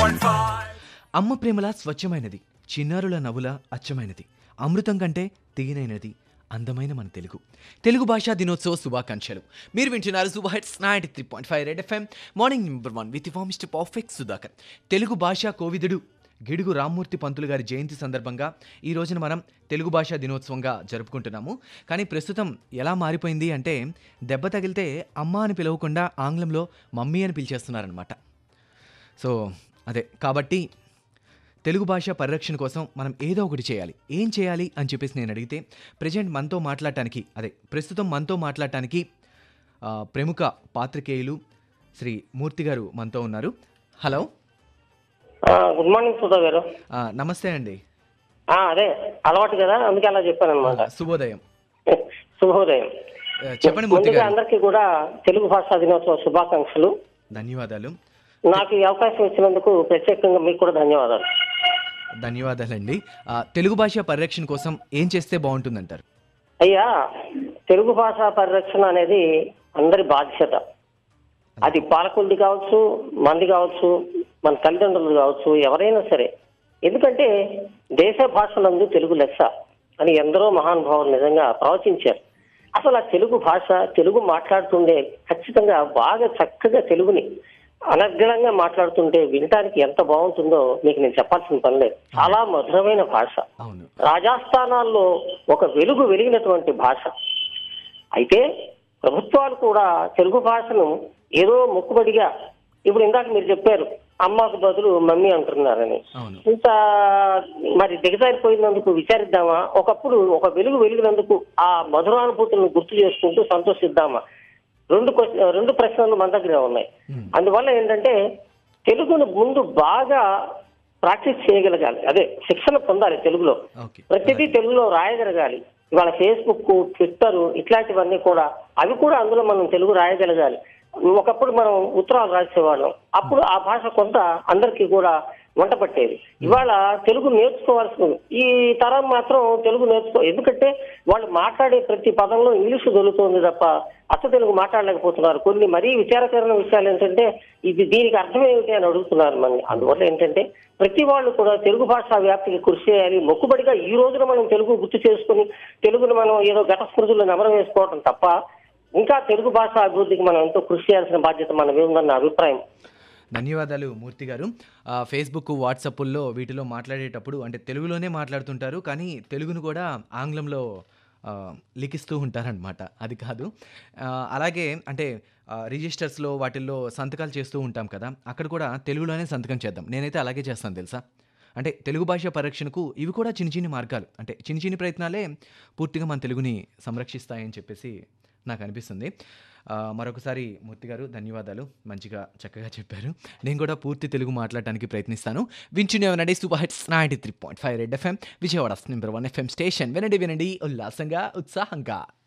93.5. అమ్మ ప్రేమల స్వచ్ఛమైనది చిన్నారుల నవ్వుల అచ్చమైనది అమృతం కంటే తిగినైనది అందమైన మన తెలుగు తెలుగు భాషా దినోత్సవ శుభాకాంక్షలు మీరు వింటున్నారు super hits ninety three point five red FM morning number one with for mister perfect Sudhakar Telugu భాషా కోవిదుడు గిడుగు రామ్మూర్తి పంతులు గారి జయంతి సందర్భంగా ఈ రోజున మనం తెలుగు భాషా దినోత్సవంగా జరుపుకుంటున్నాము కానీ ప్రస్తుతం ఎలా మారిపోయింది అంటే దెబ్బ తగిలితే అమ్మ అని పిలవకుండా ఆంగ్లంలో మమ్మీ అని పిలిచేస్తున్నారనమాట సో అదే కాబట్టి తెలుగు భాష పరిరక్షణ కోసం మనం ఏదో ఒకటి చేయాలి ఏం చేయాలి అని చెప్పేసి నేను అడిగితే ప్రజెంట్ మనతో మాట్లాడటానికి అదే ప్రస్తుతం మనతో మాట్లాడటానికి ఆ, ప్రముఖ పాత్రికేయులు శ్రీ మూర్తి గారు మనతో ఉన్నారు హలో ఆ, గుడ్ మార్నింగ్ సుధా గారు ఆ, నమస్తే అండి ఆ, అదే అలవాటు కదా అందుకే అలా చెప్పాను అనమాట శుభోదయం శుభోదయం ఆ, చెప్పండి మూర్తి ముందుగా గారు అందరికీ కూడా తెలుగు భాషా దినోత్సవ శుభాకాంక్షలు ధన్యవాదాలు నాకు ఈ అవకాశం ఇచ్చినందుకు ప్రత్యేకంగా మీకు కూడా ధన్యవాదాలు ధన్యవాదాలండి ఆ, తెలుగు భాష పరిరక్షణ కోసం ఏం చేస్తే బాగుంటుందంటారు అయ్యా తెలుగు భాష పరిరక్షణ అనేది అందరి బాధ్యత అది పాలకులది కావచ్చు మంది కావచ్చు మన తల్లిదండ్రులు కావచ్చు ఎవరైనా సరే ఎందుకంటే దేశ భాషలందు తెలుగు లెస్స అని ఎందరో మహానుభావులు నిజంగా ప్రవచించారు అసలు ఆ తెలుగు భాష తెలుగు మాట్లాడుతుండే ఖచ్చితంగా బాగా చక్కగా తెలుగుని అనర్గళంగా మాట్లాడుతుంటే వినటానికి ఎంత బాగుంటుందో మీకు నేను చెప్పాల్సిన పని లేదు చాలా మధురమైన భాష అవును రాజస్థానాల్లో ఒక వెలుగు వెలిగినటువంటి భాష అయితే ప్రభుత్వాలు కూడా తెలుగు భాషను ఏదో మొక్కుబడిగా ఇప్పుడు ఇందాక మీరు చెప్పారు అమ్మకు బదులు మమ్మీ అంటున్నారని అవును ఇంత మరి దిగజారిపోయినందుకు విచారిద్దామా ఒకప్పుడు ఒక వెలుగు వెలిగినందుకు ఆ మధురానుభూతులను గుర్తు చేసుకుంటూ సంతోషిద్దామా రెండు క్వశ్చన్ రెండు ప్రశ్నలు మన దగ్గర ఉన్నాయి Hmm. అందువల్ల ఏంటంటే తెలుగును ముందు బాగా ప్రాక్టీస్ చేయగలగాలి అదే శిక్షణ పొందాలి తెలుగులో ఓకే ప్రతిదీ తెలుగులో రాయగలగాలి ఇవాళ ఫేస్బుక్ ట్విట్టర్ ఇట్లాంటివన్నీ కూడా అవి కూడా అందులో మనం తెలుగు రాయగలగాలి ఒకప్పుడు మనం ఉత్తరాలు రాసేవాళ్ళం అప్పుడు ఆ భాష కొంత అందరికీ కూడా వంట పట్టేది ఇవాళ తెలుగు నేర్చుకోవాల్సి ఈ తరం మాత్రం తెలుగు నేర్చుకో ఎందుకంటే వాళ్ళు మాట్లాడే ప్రతి పదంలో ఇంగ్లీషు దొరుకుతుంది తప్ప అచ్చ తెలుగు మాట్లాడలేకపోతున్నారు కొన్ని మరీ విచారకరమైన విషయాలు ఏంటంటే ఇది దీనికి అర్థం ఏమిటి అని అడుగుతున్నారు మనని అందువల్ల ఏంటంటే ప్రతి వాళ్ళు కూడా తెలుగు భాషా వ్యాప్తికి కృషి చేయాలి మొక్కుబడిగా ఈ రోజున మనం తెలుగు గుర్తు చేసుకుని తెలుగును మనం ఏదో ఘటస్మృతుల్లో నెమరం వేసుకోవడం తప్ప ఇంకా తెలుగు భాష అభివృద్ధికి మనం ఎంతో కృషి చేయాల్సిన బాధ్యత మన మీద ఉందన్న అభిప్రాయం ధన్యవాదాలు మూర్తి గారు ఆ, ఫేస్బుక్ వాట్సాప్ల్లో వీటిలో మాట్లాడేటప్పుడు అంటే తెలుగులోనే మాట్లాడుతుంటారు కానీ తెలుగును కూడా ఆంగ్లంలో ఆ, లిఖిస్తూ ఉంటారనమాట అది కాదు ఆ, అలాగే అంటే ఆ, రిజిస్టర్స్లో వాటిల్లో సంతకాలు చేస్తూ ఉంటాం కదా అక్కడ కూడా తెలుగులోనే సంతకం చేద్దాం నేనైతే అలాగే చేస్తాను తెలుసా అంటే తెలుగు భాష పరిరక్షణకు ఇవి కూడా చిన్న చిన్న మార్గాలు అంటే చిన్న చిన్న ప్రయత్నాలే పూర్తిగా మన తెలుగుని సంరక్షిస్తాయని చెప్పేసి నాకు అనిపిస్తుంది ఆ, మరొకసారి మూర్తి గారు ధన్యవాదాలు మంచిగా చక్కగా చెప్పారు నేను కూడా పూర్తి తెలుగు మాట్లాడడానికి ప్రయత్నిస్తాను వింటూనే ఉండండి super hits ninety three point five red FM Vijayawada number one FM station వినండి వినండి ఉల్లాసంగా ఉత్సాహంగా